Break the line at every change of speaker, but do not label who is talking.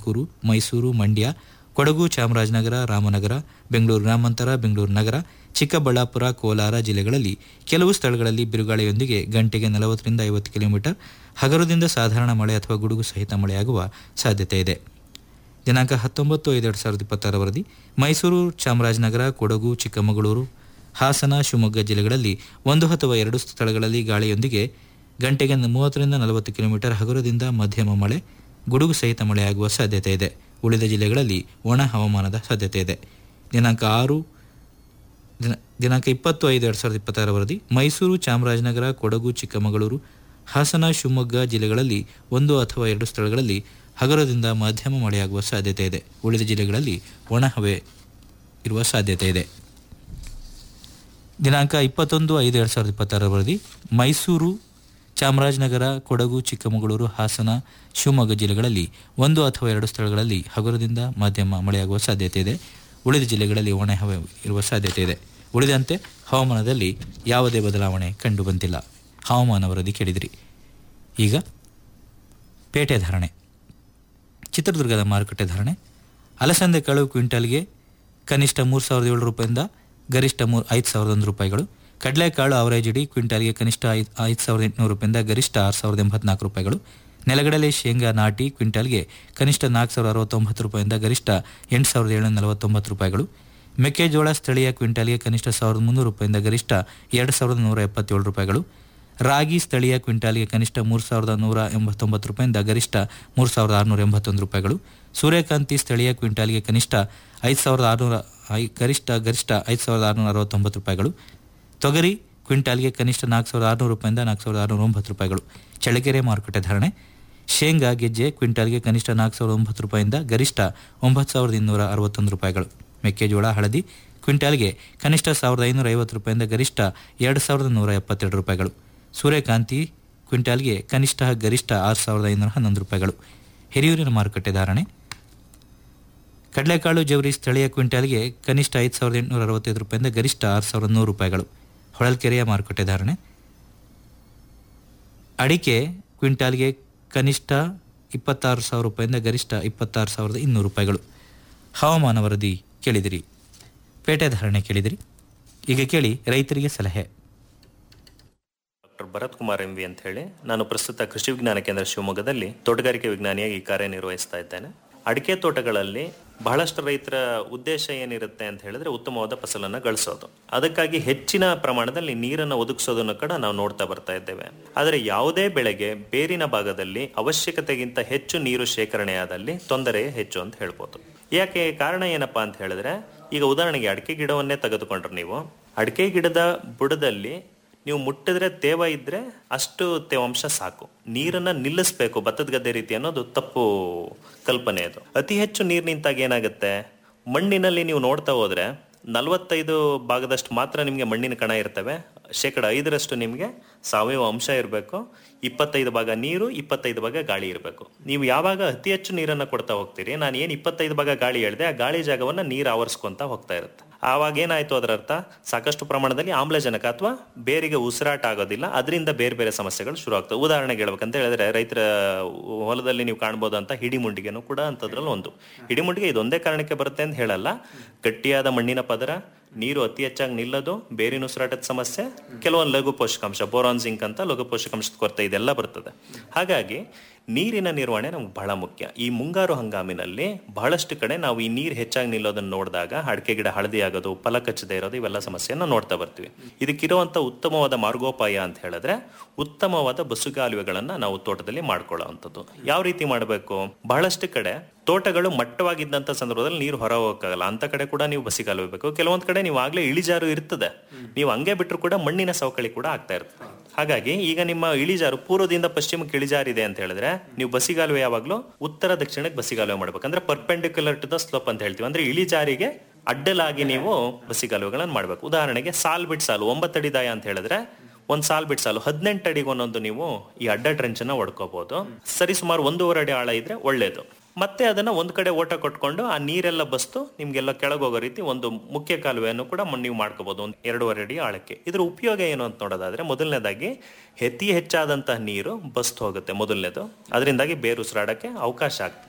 ತುಮಕೂರು ಮೈಸೂರು ಮಂಡ್ಯ ಕೊಡಗು ಚಾಮರಾಜನಗರ ರಾಮನಗರ ಬೆಂಗಳೂರು ಗ್ರಾಮಾಂತರ ಬೆಂಗಳೂರು ನಗರ ಚಿಕ್ಕಬಳ್ಳಾಪುರ ಕೋಲಾರ ಜಿಲ್ಲೆಗಳಲ್ಲಿ ಕೆಲವು ಸ್ಥಳಗಳಲ್ಲಿ ಬಿರುಗಾಳಿಯೊಂದಿಗೆ ಗಂಟೆಗೆ ನಲವತ್ತರಿಂದ ಐವತ್ತು ಕಿಲೋಮೀಟರ್ ಹಗರದಿಂದ ಸಾಧಾರಣ ಮಳೆ ಅಥವಾ ಗುಡುಗು ಸಹಿತ ಮಳೆಯಾಗುವ ಸಾಧ್ಯತೆ ಇದೆ ದಿನಾಂಕ ಹತ್ತೊಂಬತ್ತು ಐದು ಎರಡು ಸಾವಿರದ ಇಪ್ಪತ್ತಾರ ವರದಿ ಮೈಸೂರು ಚಾಮರಾಜನಗರ ಕೊಡಗು ಚಿಕ್ಕಮಗಳೂರು ಹಾಸನ ಶಿವಮೊಗ್ಗ ಜಿಲ್ಲೆಗಳಲ್ಲಿ ಒಂದು ಅಥವಾ ಎರಡು ಸ್ಥಳಗಳಲ್ಲಿ ಗಾಳಿಯೊಂದಿಗೆ ಗಂಟೆಗೆ ಮೂವತ್ತರಿಂದ ನಲವತ್ತು ಕಿಲೋಮೀಟರ್ ಹಗುರದಿಂದ ಮಧ್ಯಮ ಮಳೆ ಗುಡುಗು ಸಹಿತ ಮಳೆಯಾಗುವ ಸಾಧ್ಯತೆ ಇದೆ ಉಳಿದ ಜಿಲ್ಲೆಗಳಲ್ಲಿ ಒಣ ಹವಾಮಾನದ ಸಾಧ್ಯತೆ ಇದೆ ದಿನಾಂಕ ಆರು ದಿನ ದಿನಾಂಕ ಇಪ್ಪತ್ತು ಐದು ಎರಡು ಸಾವಿರದ ಇಪ್ಪತ್ತಾರ ವರದಿ ಮೈಸೂರು ಚಾಮರಾಜನಗರ ಕೊಡಗು ಚಿಕ್ಕಮಗಳೂರು ಹಾಸನ ಶಿವಮೊಗ್ಗ ಜಿಲ್ಲೆಗಳಲ್ಲಿ ಒಂದು ಅಥವಾ ಎರಡು ಸ್ಥಳಗಳಲ್ಲಿ ಹಗುರದಿಂದ ಮಧ್ಯಮ ಮಳೆಯಾಗುವ ಸಾಧ್ಯತೆ ಇದೆ ಉಳಿದ ಜಿಲ್ಲೆಗಳಲ್ಲಿ ಒಣ ಹವೆ ಇರುವ ಸಾಧ್ಯತೆ ಇದೆ ದಿನಾಂಕ ಇಪ್ಪತ್ತೊಂದು ಐದು ಎರಡು ಸಾವಿರದ ಇಪ್ಪತ್ತಾರ ವರದಿ ಮೈಸೂರು ಚಾಮರಾಜನಗರ ಕೊಡಗು ಚಿಕ್ಕಮಗಳೂರು ಹಾಸನ ಶಿವಮೊಗ್ಗ ಜಿಲ್ಲೆಗಳಲ್ಲಿ ಒಂದು ಅಥವಾ ಎರಡು ಸ್ಥಳಗಳಲ್ಲಿ ಹಗುರದಿಂದ ಮಧ್ಯಮ ಮಳೆಯಾಗುವ ಸಾಧ್ಯತೆ ಇದೆ ಉಳಿದ ಜಿಲ್ಲೆಗಳಲ್ಲಿ ಒಣ ಹವೆ ಇರುವ ಸಾಧ್ಯತೆ ಇದೆ ಉಳಿದಂತೆ ಹವಾಮಾನದಲ್ಲಿ ಯಾವುದೇ ಬದಲಾವಣೆ ಕಂಡು ಬಂದಿಲ್ಲ ಹವಾಮಾನ ವರದಿ ಕೇಳಿದಿರಿ ಈಗ ಪೇಟೆ ಧಾರಣೆ ಚಿತ್ರದುರ್ಗದ ಮಾರುಕಟ್ಟೆ ಧಾರಣೆ ಅಲಸಂದೆ ಕಾಳು ಕ್ವಿಂಟಲ್ಗೆ ಕನಿಷ್ಠ ಮೂರು ಸಾವಿರದ ಏಳು ರೂಪಾಯಿಂದ ಗರಿಷ್ಠ ಮೂರು ಐದು ಸಾವಿರದ ಒಂದು ರೂಪಾಯಿಗಳು ಕಡಲೆಕಾಳು ಅವರೇಜ್ ಇಡಿ ಕ್ವಿಂಟಲ್ಗೆ ಕನಿಷ್ಠ ಐದು ಐದು ಸಾವಿರದ ಎಂಟುನೂರು ರೂಪಾಯಿಂದ ಗರಿಷ್ಠ ಆರು ಸಾವಿರದ ಎಂಬತ್ನಾಲ್ಕು ರೂಪಾಯಿಗಳು ನೆಲಗಡಲೆ ಶೇಂಗಾ ನಾಟಿ ಕ್ವಿಂಟಲ್ಗೆ ಕನಿಷ್ಠ ನಾಲ್ಕು ಸಾವಿರದ ಅರವತ್ತೊಂಬತ್ತು ರೂಪಾಯಿಂದ ಗರಿಷ್ಠ ಎಂಟು ಸಾವಿರದ ಏಳುನೂರ ನಲವತ್ತೊಂಬತ್ತು ರೂಪಾಯಿಗಳು ಮೆಕ್ಕೆಜೋಳ ಸ್ಥಳೀಯ ಕ್ವಿಂಟಲ್ಗೆ ಕನಿಷ್ಠ ಸಾವಿರದ ಮುನ್ನೂರು ರೂಪಾಯಿಂದ ಗರಿಷ್ಠ ಎರಡು ಸಾವಿರದ ನೂರ ಎಪ್ಪತ್ತೇಳು ರೂಪಾಯಿಗಳು ರಾಗಿ ಸ್ಥಳೀಯ ಕ್ವಿಂಟಾಲ್ಗೆ ಕನಿಷ್ಠ ಮೂರು ಸಾವಿರದ ನೂರ ಎಂಬತ್ತೊಂಬತ್ತು ರೂಪಾಯಿಂದ ಗರಿಷ್ಠ ಮೂರು ಸಾವಿರದ ಆರುನೂರ ಎಂಬತ್ತೊಂದು ರೂಪಾಯಿಗಳು ಸೂರ್ಯಕಾಂತಿ ಸ್ಥಳೀಯ ಕ್ವಿಂಟಾಲ್ಗೆ ಕನಿಷ್ಠ ಐದು ಸಾವಿರದ ಆರುನೂರ ಐ ಗರಿಷ್ಠ ಗರಿಷ್ಠ ಐದು ಸಾವಿರದ ಆರುನೂರ ಅರವತ್ತೊಂಬತ್ತು ರೂಪಾಯಿಗಳು ತೊಗರಿ ಕ್ವಿಂಟಾಲ್ಗೆ ಕನಿಷ್ಠ ನಾಲ್ಕು ಸಾವಿರದ ಆರುನೂರು ರೂಪಾಯಿಂದ ನಾಲ್ಕು ಸಾವಿರದ ಆರುನೂರ ಒಂಬತ್ತು ರೂಪಾಯಿಗಳು ಚಳ್ಳಕೆರೆ ಮಾರುಕಟ್ಟೆ ಧಾರಣೆ ಶೇಂಗಾ ಗೆಜ್ಜೆ ಕ್ವಿಂಟಾಲ್ಗೆ ಕನಿಷ್ಠ ನಾಲ್ಕು ಸಾವಿರದ ಒಂಬತ್ತು ರೂಪಾಯಿಂದ ಗರಿಷ್ಠ ಒಂಬತ್ತು ಸಾವಿರದ ಇನ್ನೂರ ಅರವತ್ತೊಂದು ರೂಪಾಯಿಗಳು ಮೆಕ್ಕೆಜೋಳ ಹಳದಿ ಕ್ವಿಂಟಾಲ್ಗೆ ಕನಿಷ್ಠ ಸಾವಿರದ ಐನೂರ ಐವತ್ತು ರೂಪಾಯಿಂದ ಗರಿಷ್ಠ ಎರಡು ಸಾವಿರದ ನೂರ ಎಪ್ಪತ್ತೆರಡು ರೂಪಾಯಿಗಳು ಸೂರ್ಯಕಾಂತಿ ಕ್ವಿಂಟಾಲ್ಗೆ ಕನಿಷ್ಠ ಗರಿಷ್ಠ ಆರು ಸಾವಿರದ ಐನೂರ ಹನ್ನೊಂದು ರೂಪಾಯಿಗಳು ಹಿರಿಯೂರಿನ ಮಾರುಕಟ್ಟೆ ಧಾರಣೆ ಕಡಲೆಕಾಳು ಜವರಿ ಸ್ಥಳೀಯ ಕ್ವಿಂಟಾಲ್ಗೆ ಕನಿಷ್ಠ ಐದು ಸಾವಿರದ ಎಂಟುನೂರ ಅರವತ್ತೈದು ರೂಪಾಯಿಂದ ಗರಿಷ್ಠ ಆರು ಸಾವಿರದ ನೂರು ರೂಪಾಯಿಗಳು ಹೊಳಲ್ಕೆರೆಯ ಮಾರುಕಟ್ಟೆ ಧಾರಣೆ ಅಡಿಕೆ ಕ್ವಿಂಟಾಲ್ಗೆ ಕನಿಷ್ಠ ಇಪ್ಪತ್ತಾರು ಸಾವಿರ ರೂಪಾಯಿಂದ ಗರಿಷ್ಠ ಇಪ್ಪತ್ತಾರು ಸಾವಿರದ ಇನ್ನೂರು ರೂಪಾಯಿಗಳು ಹವಾಮಾನ ವರದಿ ಕೇಳಿದಿರಿ ಪೇಟೆ ಧಾರಣೆ ಕೇಳಿದಿರಿ ಈಗ ಕೇಳಿ ರೈತರಿಗೆ ಸಲಹೆ
doctor Bharat Kumar M V ಅಂತ ಹೇಳಿ ನಾನು ಪ್ರಸ್ತುತ ಕೃಷಿ ವಿಜ್ಞಾನ ಕೇಂದ್ರ ಶಿವಮೊಗ್ಗದಲ್ಲಿ ತೋಟಗಾರಿಕೆ ವಿಜ್ಞಾನಿಯಾಗಿ ಕಾರ್ಯನಿರ್ವಹಿಸ್ತಾ ಇದ್ದೇನೆ ಅಡಿಕೆ ತೋಟಗಳಲ್ಲಿ ಬಹಳಷ್ಟು ರೈತರ ಉದ್ದೇಶ ಏನಿರುತ್ತೆ ಅಂತ ಹೇಳಿದ್ರೆ ಉತ್ತಮವಾದ ಫಸಲನ್ನು ಗಳಿಸೋದು ಅದಕ್ಕಾಗಿ ಹೆಚ್ಚಿನ ಪ್ರಮಾಣದಲ್ಲಿ ನೀರನ್ನು ಒದಗಿಸೋದನ್ನು ಕೂಡ ನಾವು ನೋಡ್ತಾ ಬರ್ತಾ ಇದ್ದೇವೆ ಆದರೆ ಯಾವುದೇ ಬೆಳೆಗೆ ಬೇರಿನ ಭಾಗದಲ್ಲಿ ಅವಶ್ಯಕತೆಗಿಂತ ಹೆಚ್ಚು ನೀರು ಶೇಖರಣೆಯಾದಲ್ಲಿ ತೊಂದರೆ ಹೆಚ್ಚು ಅಂತ ಹೇಳ್ಬೋದು ಯಾಕೆ ಕಾರಣ ಏನಪ್ಪಾ ಅಂತ ಹೇಳಿದ್ರೆ ಈಗ ಉದಾಹರಣೆಗೆ ಅಡಿಕೆ ಗಿಡವನ್ನೇ ತೆಗೆದುಕೊಂಡ್ರೆ ನೀವು ಅಡಿಕೆ ಗಿಡದ ಬುಡದಲ್ಲಿ ನೀವು ಮುಟ್ಟಿದ್ರೆ ತೇವ ಇದ್ರೆ ಅಷ್ಟು ತೇವಾಂಶ ಸಾಕು ನೀರನ್ನ ನಿಲ್ಲಿಸ್ಬೇಕು ಭತ್ತದ ಗದ್ದೆ ರೀತಿ ಅನ್ನೋದು ತಪ್ಪು ಕಲ್ಪನೆ ಅದು ಅತಿ ಹೆಚ್ಚು ನೀರು ನಿಂತಾಗ ಏನಾಗುತ್ತೆ ಮಣ್ಣಿನಲ್ಲಿ ನೀವು ನೋಡ್ತಾ ಹೋದ್ರೆ ನಲವತ್ತೈದು ಭಾಗದಷ್ಟು ಮಾತ್ರ ನಿಮಗೆ ಮಣ್ಣಿನ ಕಣ ಇರ್ತವೆ ಶೇಕಡ ಐದರಷ್ಟು ನಿಮಗೆ ಸಾವಯವ ಅಂಶ ಇರಬೇಕು ಇಪ್ಪತ್ತೈದು ಭಾಗ ನೀರು ಇಪ್ಪತ್ತೈದು ಭಾಗ ಗಾಳಿ ಇರಬೇಕು ನೀವು ಯಾವಾಗ ಅತಿ ಹೆಚ್ಚು ನೀರನ್ನು ಕೊಡ್ತಾ ಹೋಗ್ತೀರಿ ನಾನು ಏನು ಇಪ್ಪತ್ತೈದು ಭಾಗ ಗಾಳಿ ಹೇಳಿದೆ ಆ ಗಾಳಿ ಜಾಗವನ್ನು ನೀರು ಆವರಿಸ್ಕೊಂತ ಹೋಗ್ತಾ ಇರುತ್ತೆ ಆವಾಗ ಏನಾಯ್ತು ಅದರ ಅರ್ಥ ಸಾಕಷ್ಟು ಪ್ರಮಾಣದಲ್ಲಿ ಆಮ್ಲಜನಕ ಅಥವಾ ಬೇರಿಗೆ ಉಸಿರಾಟ ಆಗೋದಿಲ್ಲ ಅದರಿಂದ ಬೇರೆ ಬೇರೆ ಸಮಸ್ಯೆಗಳು ಶುರು ಆಗ್ತವೆ ಉದಾಹರಣೆಗೆ ಹೇಳ್ಬೇಕಂತ ಹೇಳಿದ್ರೆ ರೈತರ ಹೊಲದಲ್ಲಿ ನೀವು ಕಾಣ್ಬೋದಂತ ಹಿಡಿಮುಂಡಿಗೆನೂ ಕೂಡ ಅಂಥದ್ರಲ್ಲಿ ಒಂದು ಹಿಡಿಮುಂಡಿಗೆ ಇದೊಂದೇ ಕಾರಣಕ್ಕೆ ಬರುತ್ತೆ ಅಂತ ಹೇಳಲ್ಲ ಗಟ್ಟಿಯಾದ ಮಣ್ಣಿನ ಪದರ ನೀರು ಅತಿ ಹೆಚ್ಚಾಗಿ ನಿಲ್ಲೋದು ಬೇರಿನ ಉಸಿರಾಟದ ಸಮಸ್ಯೆ ಕೆಲವೊಂದು ಲಘು ಪೋಷಕಾಂಶ ಬೋರಾನ್ ಜಿಂಕ್ ಅಂತ ಲಘು ಪೋಷಕಾಂಶದ ಕೊರತೆ ಇದೆಲ್ಲ ಬರ್ತದೆ ಹಾಗಾಗಿ ನೀರಿನ ನಿರ್ವಹಣೆ ನಮ್ಗೆ ಬಹಳ ಮುಖ್ಯ ಈ ಮುಂಗಾರು ಹಂಗಾಮಿನಲ್ಲಿ ಬಹಳಷ್ಟು ಕಡೆ ನಾವು ಈ ನೀರು ಹೆಚ್ಚಾಗಿ ನಿಲ್ಲೋದನ್ನ ನೋಡಿದಾಗ ಅಡಿಕೆ ಗಿಡ ಹಳದಿ ಆಗೋದು ಫಲ ಕಚ್ಚದೆ ಇರೋದು ಇವೆಲ್ಲ ಸಮಸ್ಯೆಯನ್ನ ನೋಡ್ತಾ ಬರ್ತೀವಿ ಇದಕ್ಕಿರುವಂತ ಉತ್ತಮವಾದ ಮಾರ್ಗೋಪಾಯ ಅಂತ ಹೇಳಿದ್ರೆ ಉತ್ತಮವಾದ ಬಸುಗಾಲುವೆಗಳನ್ನ ನಾವು ತೋಟದಲ್ಲಿ ಮಾಡ್ಕೊಳ್ಳೋವಂಥದ್ದು ಯಾವ ರೀತಿ ಮಾಡಬೇಕು ಬಹಳಷ್ಟು ಕಡೆ ತೋಟಗಳು ಮಟ್ಟವಾಗಿದ್ದಂಥ ಸಂದರ್ಭದಲ್ಲಿ ನೀರು ಹೊರ ಹೋಗಕ್ಕಾಗಲ್ಲ ಅಂತ ಕಡೆ ಕೂಡ ನೀವು ಬಸಿಗಾಲುವೆ ಬೇಕು ಕೆಲವೊಂದ್ ಕಡೆ ನೀವು ಆಗ್ಲೇ ಇಳಿಜಾರು ಇರ್ತದೆ ನೀವು ಹಂಗೆ ಬಿಟ್ಟರು ಕೂಡ ಮಣ್ಣಿನ ಸವಕಳಿ ಕೂಡ ಆಗ್ತಾ ಇರ್ತದೆ ಹಾಗಾಗಿ ಈಗ ನಿಮ್ಮ ಇಳಿಜಾರು ಪೂರ್ವದಿಂದ ಪಶ್ಚಿಮಕ್ಕೆ ಇಳಿಜಾರಿದೆ ಅಂತ ಹೇಳಿದ್ರೆ ನೀವು ಬಸಿಗಾಲುವೆ ಯಾವಾಗಲೂ ಉತ್ತರ ದಕ್ಷಿಣಕ್ಕೆ ಬಸಿಗಾಲುವೆ ಮಾಡ್ಬೇಕು ಅಂದ್ರೆ ಪರ್ಪೆಂಡಿಕ್ಯುಲರ್ ಟು ದ ಸ್ಲೋಪ್ ಅಂತ ಹೇಳ್ತೀವಿ ಅಂದ್ರೆ ಇಳಿಜಾರಿಗೆ ಅಡ್ಡಲಾಗಿ ನೀವು ಬಸಿಗಾಲುವೆಗಳನ್ನು ಮಾಡ್ಬೇಕು ಉದಾಹರಣೆಗೆ ಸಾಲ್ ಬಿಟ್ ಸಾಲು ಒಂಬತ್ತಡಿ ದಾಯ ಅಂತ ಹೇಳಿದ್ರೆ ಒಂದ್ ಸಾಲ್ ಬಿಟ್ ಸಾಲು ಹದಿನೆಂಟು ಅಡಿಗೆ ಒಂದೊಂದು ನೀವು ಈ ಅಡ್ಡ ಟ್ರೆಂಚ್ ಅನ್ನ ಹೊಡ್ಕೋಬಹುದು ಸರಿ ಸುಮಾರು ಒಂದೂವರೆ ಅಡಿ ಆಳ ಇದ್ರೆ ಒಳ್ಳೇದು ಮತ್ತೆ ಅದನ್ನ ಒಂದ್ ಕಡೆ ಓಟ ಕೊಟ್ಕೊಂಡು ಆ ನೀರೆಲ್ಲ ಬಸ್ತು ನಿಮ್ಗೆಲ್ಲ ಕೆಳಗೋಗೋ ರೀತಿ ಒಂದು ಮುಖ್ಯ ಕಾಲುವೆಯನ್ನು ಕೂಡ ಮ- ನೀವು ಮಾಡ್ಕೋಬಹುದು ಒಂದು ಎರಡೂವರೆ ಅಡಿ ಆಳಕ್ಕೆ ಇದ್ರ ಉಪಯೋಗ ಏನು ಅಂತ ನೋಡೋದಾದ್ರೆ ಮೊದಲನೇದಾಗಿ ಅತಿ ಹೆಚ್ಚಾದಂತಹ ನೀರು ಬಸ್ತು ಹೋಗುತ್ತೆ ಮೊದಲನೇದು ಅದರಿಂದಾಗಿ ಬೇರು ಉಸಿರಾಡಕ್ಕೆ ಅವಕಾಶ ಆಗ್ತದೆ